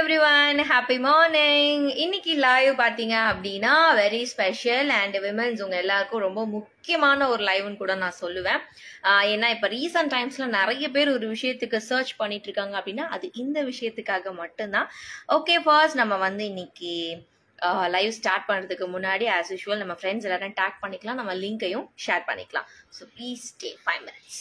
Every everyone happy morning இன்னைக்கு live பார்த்தீங்க அப்படின்னா வெரி ஸ்பெஷல் அண்ட் விமன்ஸ் உங்க எல்லாருக்கும் ரொம்ப முக்கியமான ஒரு லைவ்னு கூட நான் சொல்லுவேன் ஆஹ் ஏன்னா இப்போ ரீசன்ட் டைம்ஸ்ல நிறைய பேர் ஒரு விஷயத்துக்கு சர்ச் பண்ணிட்டு இருக்காங்க அப்படின்னா அது இந்த விஷயத்துக்காக மட்டும்தான் ஓகே ஃபர்ஸ்ட் நம்ம வந்து இன்னைக்கு லைவ் ஸ்டார்ட் பண்ணுறதுக்கு முன்னாடி ஆஸ் யூஷுவல் நம்ம ஃப்ரெண்ட்ஸ் எல்லாரும் டேக் பண்ணிக்கலாம் நம்ம லிங்கையும் ஷேர் பண்ணிக்கலாம் so please stay five minutes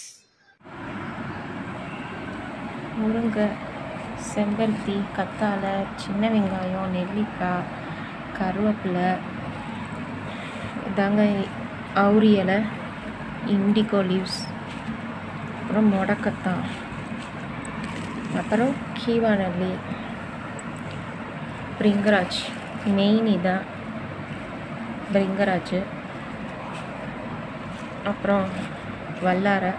முருங்கை செம்பருத்தி கத்தாழை சின்ன வெங்காயம் நெல்லிக்காய் கருவேப்பிலை இதாங்க அவுரி இலை இண்டிகோ லீவ்ஸ் அப்புறம் முடக்கத்தான் அப்புறம் கீவா நல்லி பிரிங்கராஜ் மெயின் இதான் பிரிங்கராஜ் அப்புறம் வல்லாரை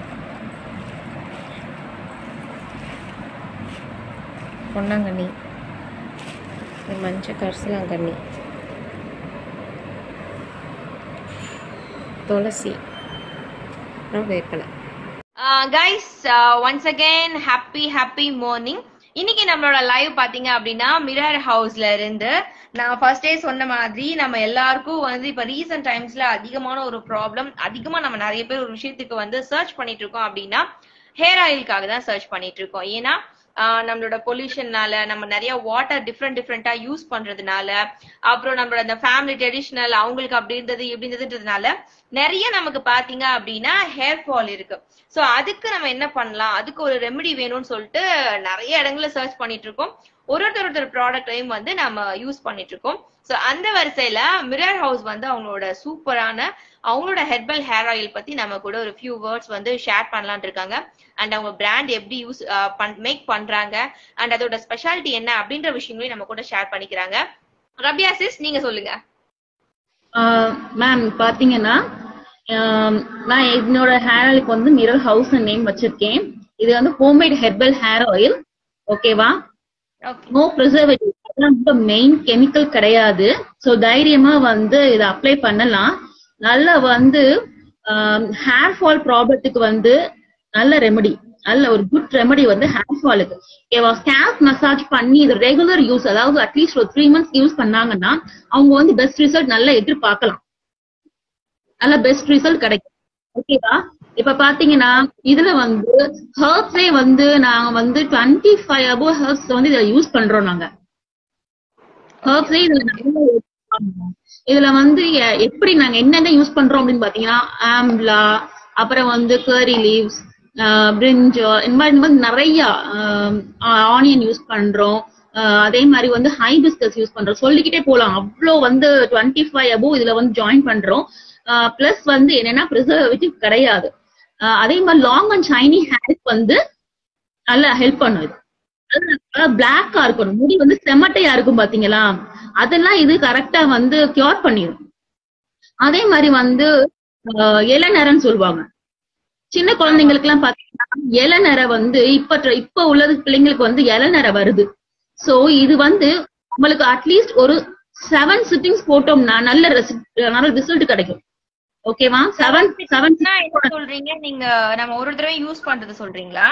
பொன்னாங்கண்ணி இது மஞ்சள் கரிசலாங்கண்ணி துளசி அப்புறம் வேப்பிலை guys once again happy happy morning இன்னைக்கு நம்மளோட லைவ் பாத்தீங்க அப்படின்னா மிரர் ஹவுஸ்ல இருந்து நான் ஃபர்ஸ்ட் டே சொன்ன மாதிரி நம்ம எல்லாருக்கும் வந்து இப்ப ரீசெண்ட் டைம்ஸ்ல அதிகமான ஒரு ப்ராப்ளம் அதிகமா நம்ம நிறைய பேர் ஒரு விஷயத்துக்கு வந்து சர்ச் பண்ணிட்டு இருக்கோம் அப்படின்னா ஹேர் ஆயிலுக்காக தான் சர்ச் பண்ணிட்டு இருக்கோம் ஏன்னா ஆஹ் நம்மளோட பொல்யூஷன்னால நம்ம நிறைய வாட்டர் டிஃப்ரெண்ட் டிஃப்ரெண்டா யூஸ் பண்றதுனால அப்புறம் நம்மளோட அந்த ஃபேமிலி ட்ரெடிஷ்னல் அவங்களுக்கு அப்படி இருந்தது இப்படி இருந்ததுன்றதுனால நிறைய நமக்கு பாத்தீங்க அப்படின்னா ஹேர் ஃபால் இருக்கு சோ அதுக்கு நம்ம என்ன பண்ணலாம் அதுக்கு ஒரு ரெமெடி வேணும்னு சொல்லிட்டு நிறைய இடங்கள்ல சர்ச் பண்ணிட்டு இருக்கோம் ஒரு ஒருத்தர் ஒருத்தர் ப்ராடக்டையும் வந்து நம்ம யூஸ் பண்ணிட்டு இருக்கோம் சோ அந்த வரிசையில மிரர் ஹவுஸ் வந்து அவங்களோட சூப்பரான அவங்களோட ஹெர்பல் ஹேர் ஆயில் பத்தி நம்ம கூட ஒரு ஃபியூ வேர்ட்ஸ் வந்து ஷேர் பண்ணலாம்னு இருக்காங்க அண்ட் அவங்க பிராண்ட் எப்படி யூஸ் மேக் பண்றாங்க அண்ட் அதோட ஸ்பெஷாலிட்டி என்ன அப்படின்ற விஷயங்களையும் நம்ம கூட ஷேர் பண்ணிக்கிறாங்க ரபியா சிஸ் நீங்க சொல்லுங்க மேம் பாத்தீங்கன்னா ஆம், நான் என்னோட ஹேர் ஆயிலுக்கு வந்து மிரர் ஹவுஸ் நேம் வச்சிருக்கேன் இது வந்து ஹோம்மேட் ஹெர்பல் ஹேர் ஆயில் ஓகேவா ஓகே நோ ப்ரிசர்வேட்டிவ் ரொம்ப மெயின் கெமிக்கல் கிடையாது ஸோ தைரியமா வந்து இதை அப்ளை பண்ணலாம் நல்ல வந்து ஹேர் ஃபால் ப்ராப்ளத்துக்கு வந்து நல்ல ரெமெடி நல்ல ஒரு குட் ரெமெடி வந்து ஹேர் ஃபாலுக்கு ஓகேவா ஸ்கேல்ப் மசாஜ் பண்ணி இது ரெகுலர் யூஸ் அதாவது அட்லீஸ்ட் ஒரு த்ரீ மந்த்ஸ் யூஸ் பண்ணாங்கன்னா அவங்க வந்து பெஸ்ட் ரிசல்ட் நல்லா எதிர்பார்க்கலாம் நல்ல பெஸ்ட் ரிசல்ட் கிடைக்கும் ஓகேவா இப்ப பாத்தீங்கன்னா இதுல வந்து ஹர்ப்ஸே வந்து நாங்க வந்து டுவெண்ட்டி ஃபைவ் அபோவ் ஹர்ப்ஸ் வந்து இதுல யூஸ் பண்றோம் நாங்க ஹர்ப்ஸே இதுல நிறைய use பண்றோம். இதுல வந்து எ- எப்படி நாங்க என்னென்ன யூஸ் பண்றோம் அப்படின்னு பாத்தீங்கன்னா ஆம்லா அப்புறம் வந்து கரி லீவ்ஸ் பிரிஞ்சல் இந்த மாதிரி இந்த மாதிரி நிறைய ஆனியன் யூஸ் பண்றோம் ஆஹ் அதே மாதிரி வந்து ஹைபிஸ்கஸ் யூஸ் பண்றோம் சொல்லிக்கிட்டே போலாம் அவ்வளோ வந்து டுவெண்ட்டி ஃபைவ் அபோவ் இதுல வந்து ஜாயின் பண்றோம் பிளஸ் வந்து என்னன்னா ப்ரிசர்வேட்டிவ் கிடையாது ஆஹ் அதே மாதிரி லாங் அண்ட் ஷைனி ஹேருக்கு வந்து நல்லா ஹெல்ப் பண்ணும் இது பிளாக்கா இருக்கணும் முடி வந்து செமட்டையா இருக்கும் பாத்தீங்களா அதெல்லாம் இது கரெக்டா வந்து கியூர் பண்ணிடும் அதே மாதிரி வந்து ஆஹ் இளநரன்னு சொல்லுவாங்க சின்ன குழந்தைங்களுக்கு எல்லாம் பாத்தீங்கன்னா இளநரை வந்து இப்ப tr- இப்ப உள்ளது பிள்ளைங்களுக்கு வந்து இளநரை வருது சோ இது வந்து நம்மளுக்கு அட்லீஸ்ட் ஒரு செவன் சிட்டிங்ஸ் போட்டோம்னா நல்ல resi- நல்ல ரிசல்ட் கிடைக்கும் ஓகேவா செவன் செவன் என்ன சொல்றீங்க நீங்க நம்ம ஒரு தடவை யூஸ் பண்றது சொல்றீங்களா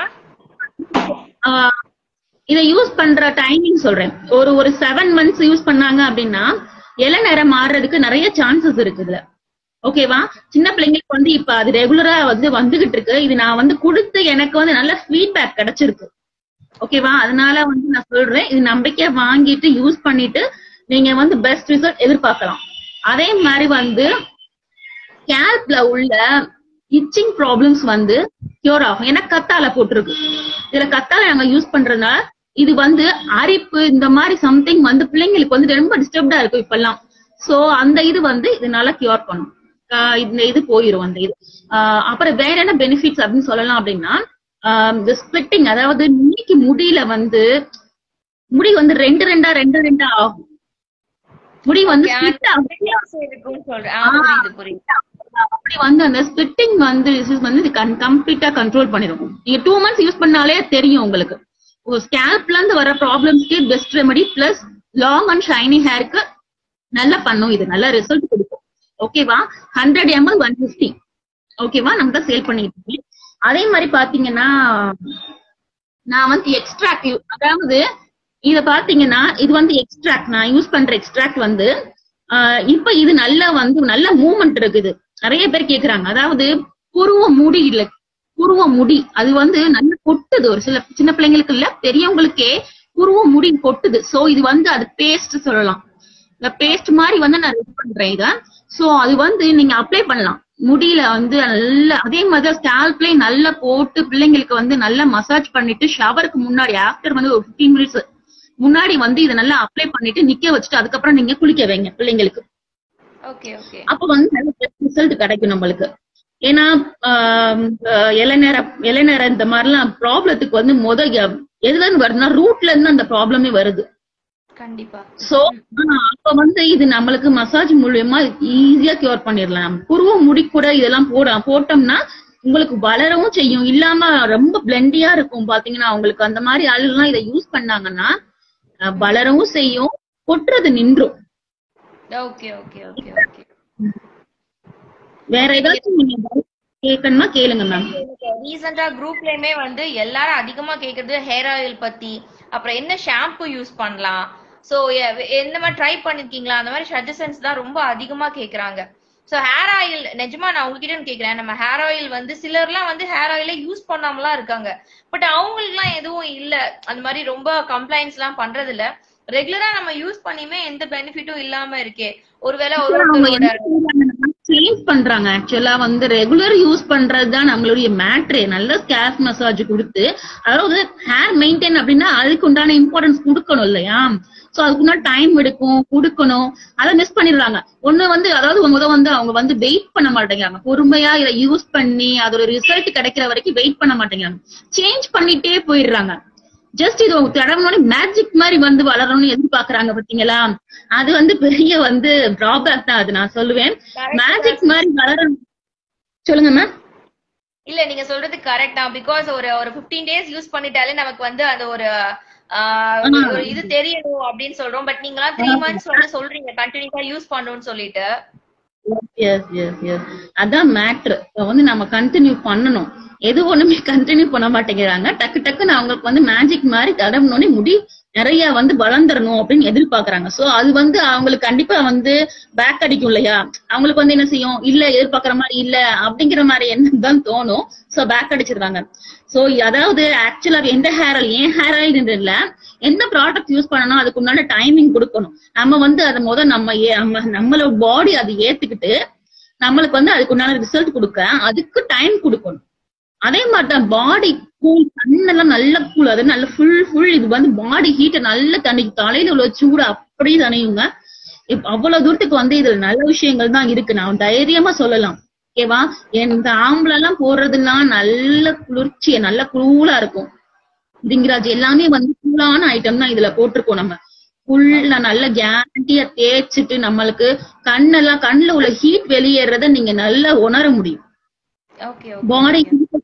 ஆஹ் இதை யூஸ் பண்ற டைமிங் சொல்றேன் ஒரு ஒரு செவன் மந்த்ஸ் யூஸ் பண்ணாங்க அப்படின்னா இளநரை மாறுறதுக்கு நிறைய சான்சஸ் இருக்கு இதுல ஓகேவா சின்ன பிள்ளைங்களுக்கு வந்து இப்ப அது ரெகுலரா வந்து வந்துகிட்டு இருக்கு இது நான் வந்து கொடுத்து எனக்கு வந்து நல்ல ஃபீட்பேக் கிடைச்சிருக்கு ஓகேவா அதனால வந்து நான் சொல்றேன் இது நம்பிக்கையா வாங்கிட்டு யூஸ் பண்ணிட்டு நீங்க வந்து பெஸ்ட் ரிசல்ட் எதிர்பார்க்கலாம் அதே மாதிரி வந்து ஸ்கேல்ப்ல உள்ள இச்சிங் ப்ராப்ளம்ஸ் வந்து கியூர் ஆகும் ஏன்னா கத்தாழை போட்டிருக்கு இதுல கத்தாழை நாங்க யூஸ் பண்றதுனால இது வந்து அரிப்பு இந்த மாதிரி சம்திங் வந்து பிள்ளைங்களுக்கு வந்து ரொம்ப டிஸ்டர்ப்டா இருக்கும் இப்பெல்லாம் சோ அந்த இது வந்து இதனால கியூர் பண்ணும் ஆஹ் இந்த இது போயிரும் அந்த இது ஆஹ் அப்புறம் வேற என்ன பெனிஃபிட்ஸ் அப்படின்னு சொல்லலாம் அப்படின்னா ஆஹ் இந்த ஸ்பிளிட்டிங் அதாவது இன்னைக்கு முடியில வந்து முடி வந்து ரெண்டு ரெண்டா ரெண்டு ரெண்டா ஆகும் முடி வந்து split ஆகும் இருக்கும்னு சொல்றேன் ஆ, புரியுது புரியுது அப்படி வந்து அந்த ஸ்பிட்டிங் வந்து disease வந்து இது கம்ப்ளீட்டா கண்ட்ரோல் பண்ணிடும் நீங்க டூ மந்த்ஸ் யூஸ் பண்ணாலே தெரியும் உங்களுக்கு உங்க ஸ்கேல்ப்ல இருந்து வர ப்ராப்ளம்ஸ்க்கு best remedy plus long and shiny ஹேருக்கு நல்லா பண்ணும் இது நல்ல ரிசல்ட் கொடுக்கும் ஓகேவா ஹண்ட்ரட் எம்எல் ஒன் பிப்டி ஓகேவா நம்ம தான் சேல் பண்ணிட்டு இருக்கோம் அதே மாதிரி பாத்தீங்கன்னா நான் வந்து எக்ஸ்ட்ராக்டிவ் அதாவது இத பாத்தீங்கன்னா இது வந்து எக்ஸ்ட்ராக்ட் நான் யூஸ் பண்ற எக்ஸ்ட்ராக்ட் வந்து ஆஹ் இப்ப இது நல்லா வந்து நல்ல மூவ்மெண்ட் இருக்குது நிறைய பேர் கேக்குறாங்க அதாவது புருவ முடி இல்ல புருவ முடி அது வந்து நல்ல கொட்டுது ஒரு சில சின்ன பிள்ளைங்களுக்கு இல்ல பெரியவங்களுக்கே புருவ முடி கொட்டுது சோ இது வந்து அது பேஸ்ட் சொல்லலாம் இந்த பேஸ்ட் மாதிரி வந்து நான் ரெடி பண்றேன் இத சோ அது வந்து நீங்க அப்ளை பண்ணலாம் முடியில வந்து நல்ல அதே மாதிரி ஸ்கால்ப்லயும் நல்லா போட்டு பிள்ளைங்களுக்கு வந்து நல்லா மசாஜ் பண்ணிட்டு ஷவருக்கு முன்னாடி ஆஃப்டர் வந்து ஒரு 15 மினிட்ஸ் முன்னாடி வந்து இதை நல்லா அப்ளை பண்ணிட்டு நிக்க வச்சுட்டு அதுக்கப்புறம் நீங்க குளிக்க வைங்க பிள்ளைங்களுக்கு ஓகே ஓகே அப்ப வந்து நல்ல ரிசல்ட் கிடைக்கும் நம்மளுக்கு ஏன்னா ஆஹ் ஆஹ் இளநேர இளநேர இந்த மாதிரிலாம் ப்ராப்ளத்துக்கு வந்து முத எ- எதுல இருந்து வருதுன்னா ரூட்ல இருந்து அந்த ப்ராப்ளமே வருது கண்டிப்பா சோ அப்ப வந்து இது நம்மளுக்கு மசாஜ் மூலியமா ஈஸியா கியூர் பண்ணிடலாம் புருவ முடி கூட இதெல்லாம் போட போட்டோம்னா உங்களுக்கு வளரவும் செய்யும் இல்லாம ரொம்ப பிளண்டியா இருக்கும் பாத்தீங்கன்னா உங்களுக்கு அந்த மாதிரி ஆளுலாம் இதை யூஸ் பண்ணாங்கன்னா அஹ், வளரவும் செய்யும் கொட்டுறது நின்றும் ஓகே ஓகே ஓகே ஓகே வேற ஏதாச்சும் நீங்க doubt கேட்கணுமா கேளுங்க மேம் ரீசெண்டா குரூப்லயுமே வந்து எல்லாரும் அதிகமா கேக்குறது ஹேர் ஆயில் பத்தி அப்புறம் என்ன ஷாம்பு யூஸ் பண்ணலாம் சோ எந்த மாதிரி ட்ரை பண்ணிருக்கீங்களா அந்த மாதிரி சஜஷன்ஸ் தான் ரொம்ப அதிகமா கேக்குறாங்க சோ ஹேர் ஆயில் நிஜமா நான் உங்ககிட்ட கேக்குறேன் நம்ம ஹேர் ஆயில் வந்து சிலர்லாம் வந்து ஹேர் ஆயிலே யூஸ் பண்ணாமலாம் இருக்காங்க பட் அவங்களுக்குலாம் எதுவும் இல்ல அந்த மாதிரி ரொம்ப கம்ப்ளைண்ட்ஸ் எல்லாம் பண்றது இல்ல ரெகுலரா நம்ம யூஸ் பண்ணியுமே எந்த பெனிஃபிட்டும் இல்லாம இருக்கே ஒருவேளை ஒரு ஒருத்தரோட சேஞ்ச் பண்றாங்க ஆக்சுவலா வந்து ரெகுலர் யூஸ் பண்றதுதான் நம்மளுடைய மேட்ரே நல்ல ஸ்கேல்ப் மசாஜ் கொடுத்து அதாவது ஹேர் மெயின்டைன் அப்படின்னா அதுக்கு உண்டான இம்பார்ட்டன்ஸ் கொடுக்கணும் இல்லையா சோ அதுக்கு உண்டான டைம் எடுக்கும் கொடுக்கணும் அதை மிஸ் பண்ணிடுறாங்க ஒண்ணு வந்து அதாவது முத வந்து அவங்க வந்து வெயிட் பண்ண மாட்டேங்கிறாங்க பொறுமையா இதை யூஸ் பண்ணி அதோட ரிசல்ட் கிடைக்கிற வரைக்கும் வெயிட் பண்ண மாட்டேங்கிறாங்க சேஞ்ச் பண்ணிட்டே போயிடுறாங்க ஜஸ்ட் இது தடவனோட மேஜிக் மாதிரி வந்து வளரணும்னு எதிர்பார்க்கறாங்க பாத்தீங்களா அது வந்து பெரிய வந்து டிராபேக் தான் அது நான் சொல்லுவேன் மேஜிக் மாதிரி வளரணும் சொல்லுங்க மேம் இல்ல நீங்க சொல்றது கரெக்ட் தான் பிகாஸ் ஒரு ஒரு 15 டேஸ் யூஸ் பண்ணிட்டாலே நமக்கு வந்து அந்த ஒரு ஆஹ், ஒரு- ஒரு இது தெரியணும் அப்படின்னு சொல்றோம் பட் நீங்க எல்லாம் த்ரீ மந்த்ஸ் வந்து சொல்றீங்க கண்டினியூஸா யூஸ் பண்ணணும்னு சொல்லிட்டு எஸ் எஸ் எஸ் அதான் மேட்ரு வந்து நம்ம கண்டினியூ பண்ணணும் எது ஒண்ணுமே கண்டினியூ பண்ண மாட்டேங்கிறாங்க டக்கு டக்குன்னு அவங்களுக்கு வந்து மேஜிக் மாதிரி தடவுனோடனே முடி நிறைய வந்து வளர்ந்துடணும் அப்படின்னு எதிர்பார்க்கறாங்க சோ அது வந்து அவங்களுக்கு கண்டிப்பா வந்து பேக் அடிக்கும் இல்லையா அவங்களுக்கு வந்து என்ன செய்யும் இல்ல எதிர்பார்க்கற மாதிரி இல்ல அப்படிங்கிற மாதிரி எண்ணம் தான் தோணும் சோ பேக் அடிச்சிருவாங்க சோ அதாவது ஆக்சுவலா எந்த ஹேர் ஆயில் ஏன் ஹேர் ஆயில் இல்ல எந்த ப்ராடக்ட் யூஸ் பண்ணணும் அதுக்கு உண்டான டைமிங் கொடுக்கணும் நம்ம வந்து அதை முத நம்ம ஏ- நம்ம நம்மளோட பாடி அதை ஏத்துக்கிட்டு நம்மளுக்கு வந்து அதுக்கு உண்டான ரிசல்ட் கொடுக்க அதுக்கு டைம் கொடுக்கணும் அதே மாதிரி தான் பாடி கூல் கண்ணெல்லாம் நல்ல கூல் அது நல்ல ஃபுல் ஃபுல் இது வந்து பாடி ஹீட்டை நல்ல தண்ணி தலையில உள்ள சூடு அப்படியே தணியுங்க இப்ப அவ்வளவு தூரத்துக்கு வந்து இதுல நல்ல விஷயங்கள் தான் இருக்கு நான் தைரியமா சொல்லலாம் ஓகேவா இந்த ஆம்பளை எல்லாம் போடுறதுன்னா நல்ல குளிர்ச்சி நல்ல கூலா இருக்கும் திங்கராஜ் எல்லாமே வந்து கூலான ஐட்டம் தான் இதுல போட்டிருக்கோம் நம்ம ஃபுல்லா நல்ல கேரண்டியா தேய்ச்சிட்டு நம்மளுக்கு கண்ணெல்லாம் கண்ணுல உள்ள ஹீட் வெளியேறத நீங்க நல்லா உணர முடியும் ஓகே பாடி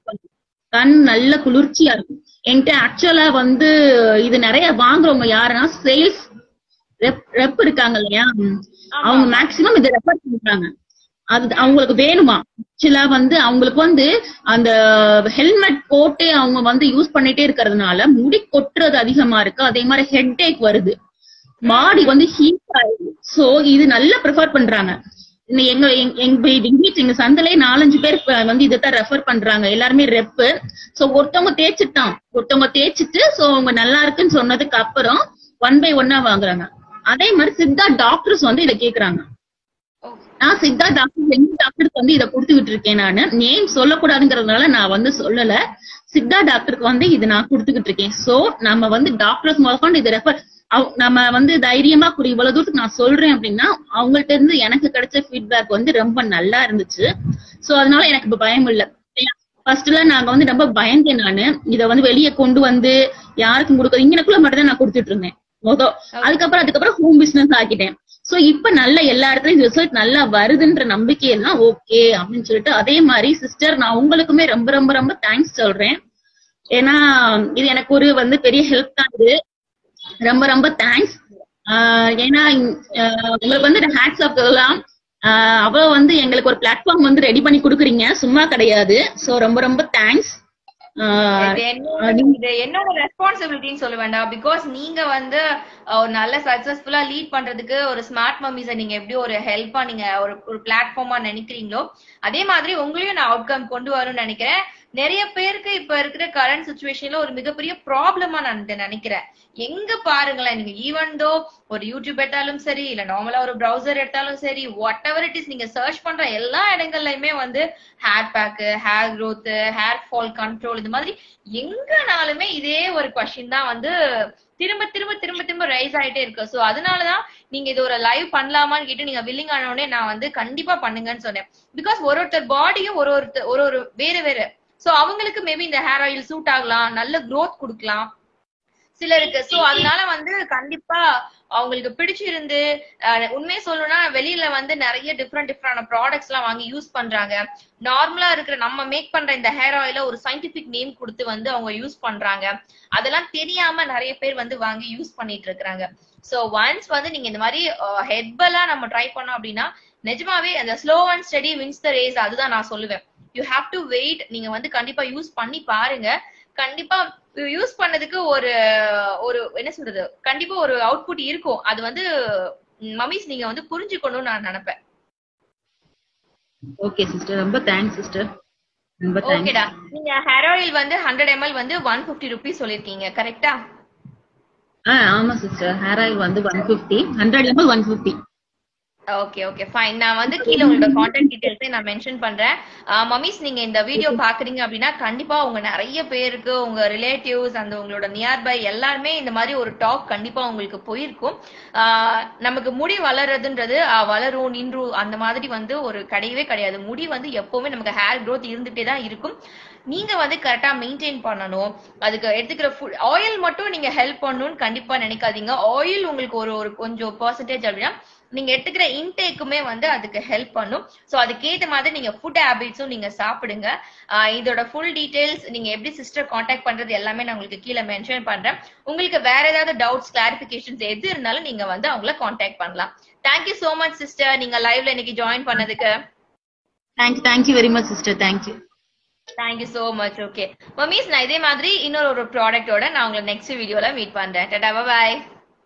கண் நல்ல குளிர்ச்சியா இருக்கும் என்கிட்ட ஆக்சுவலா வந்து இது நிறைய வாங்குறவங்க யாருன்னா சேல்ஸ் ரெப் ரெப் இருக்காங்க இல்லையா ம். அவங்க மேக்சிமம் இதை ரெஃபர் பண்றாங்க அது அவங்களுக்கு வேணுமா ஆக்சுவலா வந்து அவங்களுக்கு வந்து அந்த ஹெல்மெட் போட்டு அவங்க வந்து யூஸ் பண்ணிட்டே இருக்கிறதுனால முடி கொட்டுறது அதிகமா இருக்கு அதே மாதிரி ஹெட் ஏக் வருது பாடி வந்து ஹீட் ஆயிடுது சோ இது நல்லா ப்ரிஃபர் பண்றாங்க இன்னும் எங்க எங்க- எங்க எங்க வீட்டு எங்க சந்தையிலே நாலஞ்சு பேர் இப்ப வந்து இதைத்தான் ரெஃபர் பண்றாங்க எல்லாருமே ரெப்பு சோ ஒருத்தவங்க தேய்ச்சிட்டான் ஒருத்தவங்க தேய்ச்சிட்டு சோ அவங்க நல்லா இருக்குன்னு சொன்னதுக்கு அப்புறம் ஒன் பை ஒன்னா வாங்குறாங்க அதே மாதிரி சித்தா டாக்டர்ஸ் வந்து இதை கேக்குறாங்க நான் சித்தா டாக்டர் எங்க டாக்டருக்கு வந்து இதை கொடுத்துக்கிட்டு இருக்கேன் நானு நேம் சொல்லக்கூடாதுங்கிறதுனால நான் வந்து சொல்லல சித்தா டாக்டருக்கு வந்து இது நான் கொடுத்துக்கிட்டு இருக்கேன் சோ நம்ம வந்து டாக்டர்ஸ் முதற்கொண்டு இதை ரெஃபர் நம்ம வந்து தைரியமா கூடி இவ்வளவு தூரத்துக்கு நான் சொல்றேன் அப்படின்னா அவங்கள்ட்ட இருந்து எனக்கு கிடைச்ச ஃபீட்பேக் வந்து ரொம்ப நல்லா இருந்துச்சு சோ அதனால எனக்கு இப்ப பயம் இல்ல ஃபர்ஸ்ட் எல்லாம் நாங்க வந்து ரொம்ப பயந்தேன் நானு இத வந்து வெளியே கொண்டு வந்து யாருக்கும் கொடுக்க இங்கனக்குள்ள மட்டும் தான் நான் கொடுத்துட்டு இருந்தேன் மொதல் அதுக்கப்புறம் அதுக்கப்புறம் ஹோம் பிசினஸ் ஆக்கிட்டேன் சோ இப்ப நல்ல எல்லா இடத்துலயும் ரிசல்ட் நல்லா வருதுன்ற நம்பிக்கையெல்லாம் ஓகே அப்படின்னு சொல்லிட்டு அதே மாதிரி சிஸ்டர் நான் உங்களுக்குமே ரொம்ப ரொம்ப ரொம்ப தேங்க்ஸ் சொல்றேன் ஏன்னா இது எனக்கு ஒரு வந்து பெரிய ஹெல்ப் தான் இது ரொம்ப ரொம்ப தேங்க்ஸ் ஏன்னா ஆஹ் உங்களுக்கு வந்து ஹேட்ஸ் ஆஃப் சொல்லலாம் ஆஹ் அவ்வளவு வந்து எங்களுக்கு ஒரு பிளாட்ஃபார்ம் வந்து ரெடி பண்ணி கொடுக்குறீங்க சும்மா கிடையாது சோ ரொம்ப ரொம்ப தேங்க்ஸ் ஆஹ் இது என்னோட இது என்னோட ரெஸ்பான்சிபிலிட்டின்னு சொல்ல வேண்டாம் பிகாஸ் நீங்க வந்து அஹ், ஒரு நல்ல சக்சஸ்ஃபுல்லா லீட் பண்றதுக்கு ஒரு ஸ்மார்ட் மம்மிஸ நீங்க எப்படி ஒரு ஹெல்ப்பா நீங்க ஒரு ஒரு பிளாட்ஃபார்மா நினைக்கிறீங்களோ அதே மாதிரி உங்களையும் நான் அவுட்கம் கொண்டு வரணும்னு நினைக்கிறேன் நிறைய பேருக்கு இப்ப இருக்கிற கரண்ட் சுச்சுவேஷன்ல ஒரு மிகப்பெரிய ப்ராப்ளமா நான் இதை நினைக்கிறேன் எங்க பாருங்களேன் நீங்க ஈவன் தோ ஒரு யூடியூப் எடுத்தாலும் சரி இல்ல நார்மலா ஒரு ப்ரௌசர் எடுத்தாலும் சரி வாட் எவர் இட் இஸ் நீங்க சர்ச் பண்ற எல்லா இடங்கள்லயுமே வந்து hair pack hair growth hair fall control இந்த மாதிரி எங்கனாலுமே இதே ஒரு கொஸ்டின் தான் வந்து திரும்ப திரும்ப திரும்ப திரும்ப ரைஸ் ஆயிட்டே இருக்கு சோ அதனாலதான் நீங்க இது ஒரு லைவ் பண்ணலாமான்னு கேட்டு நீங்க வில்லிங் ஆனோடனே நான் வந்து கண்டிப்பா பண்ணுங்கன்னு சொன்னேன் பிகாஸ் ஒரு ஒருத்தர் பாடியும் ஒரு ஒருத்தர் ஒரு ஒரு வேற வேற சோ அவங்களுக்கு மேபி இந்த ஹேர் ஆயில் சூட் ஆகலாம் நல்ல growth கொடுக்கலாம் சிலருக்கு சோ அதனால வந்து கண்டிப்பா அவங்களுக்கு பிடிச்சிருந்து அஹ், உண்மையை சொல்லணும்னா வெளியில வந்து நிறைய டிஃப்ரெண்ட் டிஃப்ரெண்ட் ப்ராடக்ட்ஸ் எல்லாம் வாங்கி யூஸ் பண்றாங்க நார்மலா இருக்கிற நம்ம மேக் பண்ற இந்த ஹேர் ஆயில ஒரு சயின்டிபிக் நேம் கொடுத்து வந்து அவங்க யூஸ் பண்றாங்க அதெல்லாம் தெரியாம நிறைய பேர் வந்து வாங்கி யூஸ் பண்ணிட்டு இருக்காங்க சோ ஒன்ஸ் வந்து நீங்க இந்த மாதிரி ஹெட்பலா நம்ம ட்ரை பண்ணோம் அப்படின்னா நிஜமாவே அந்த slow and steady wins the race அதுதான் நான் சொல்லுவேன் யூ ஹாவ் டு வெயிட் நீங்க வந்து கண்டிப்பா யூஸ் பண்ணி பாருங்க கண்டிப்பா யூஸ் பண்ணதுக்கு ஒரு ஒரு என்ன சொல்றது கண்டிப்பா ஒரு அவுட்புட் இருக்கும் அது வந்து மம்மிஸ் நீங்க வந்து புரிஞ்சுக்கணும்னு நான் நினைப்பேன் ஓகே சிஸ்டர் ரொம்ப தேங்க்ஸ் சிஸ்டர் ரொம்ப தேங்க்ஸ் ஓகேடா நீங்க ஹேர் ஆயில் வந்து ஹண்ட்ரட் எம்எல் வந்து ஒன் பிப்டி ருபீஸ் சொல்லிருக்கீங்க கரெக்டா ஆ ஆமா சிஸ்டர் ஹேர் ஆயில் வந்து one fifty hundred ML one fifty okay okay fine நான் வந்து கீழே உங்களோட கான்டாக்ட் டீடைல்ஸே நான் மென்ஷன் பண்றேன் மம்மிஸ் நீங்க இந்த வீடியோ பாக்குறீங்க அப்படின்னா கண்டிப்பா உங்க நிறைய பேருக்கு உங்க ரிலேட்டிவ்ஸ் அந்த உங்களோட நியர்பை எல்லாருமே இந்த மாதிரி ஒரு டாக் கண்டிப்பா உங்களுக்கு போயிருக்கும் ஆஹ் நமக்கு முடி வளர்றதுன்றது ஆஹ் வளரும் நின்றும் அந்த மாதிரி வந்து ஒரு கிடையவே கிடையாது முடி வந்து எப்பவுமே நமக்கு ஹேர் growth இருந்துட்டே தான் இருக்கும் நீங்க வந்து கரெக்டா மெயின்டைன் பண்ணணும் அதுக்கு எடுத்துக்கிற ஃபுட் ஆயில் மட்டும் நீங்க ஹெல்ப் பண்ணணும்னு கண்டிப்பா நினைக்காதீங்க ஆயில் உங்களுக்கு ஒரு ஒரு கொஞ்சம் பர்சன்டேஜ் அப்படின்னா நீங்க எடுத்துக்கிற இன்டேக்குமே வந்து அதுக்கு ஹெல்ப் பண்ணும் சோ அதுக்கேத்த மாதிரி நீங்க ஃபுட் ஹேபிட்ஸும் நீங்க சாப்பிடுங்க ஆஹ் இதோட ஃபுல் டீடைல்ஸ் நீங்க எப்படி சிஸ்டர் காண்டாக்ட் பண்றது எல்லாமே நான் உங்களுக்கு கீழே மென்ஷன் பண்றேன் உங்களுக்கு வேற ஏதாவது டவுட்ஸ் கிளாரிபிகேஷன்ஸ் எது இருந்தாலும் நீங்க வந்து அவங்கள காண்டாக்ட் பண்ணலாம் தேங்க்யூ சோ மச் சிஸ்டர் நீங்க லைவ்ல இன்னைக்கு ஜாயின் பண்ணதுக்கு thank you thank you very much sister thank you thank you so much okay mummies நான் இதே மாதிரி இன்னொரு ஒரு ப்ராடக்ட்டோட நான் உங்களை நெக்ஸ்ட் வீடியோல மீட் பண்றேன் டாடா பாய்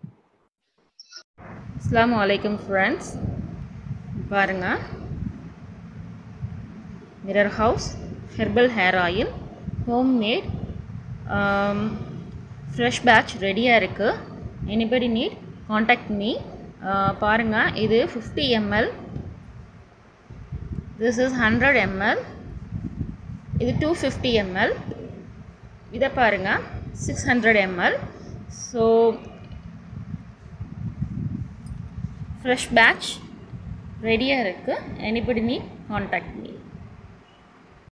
அஸ்ஸலாமு அலைக்கும் ஃப்ரெண்ட்ஸ் பாருங்கள் mirror house herbal hair oil home made fresh batch ரெடியாக இருக்குது எனிபடி நீட் காண்டாக்ட் மீ பாருங்கள் இது fifty ML this is hundred ML இது டூ ஃபிஃப்டி எம்எல் இதை பாருங்கள் six hundred ML so fresh batch ரெடியாக இருக்குது எனிபடி நீட் காண்டாக்ட் மீ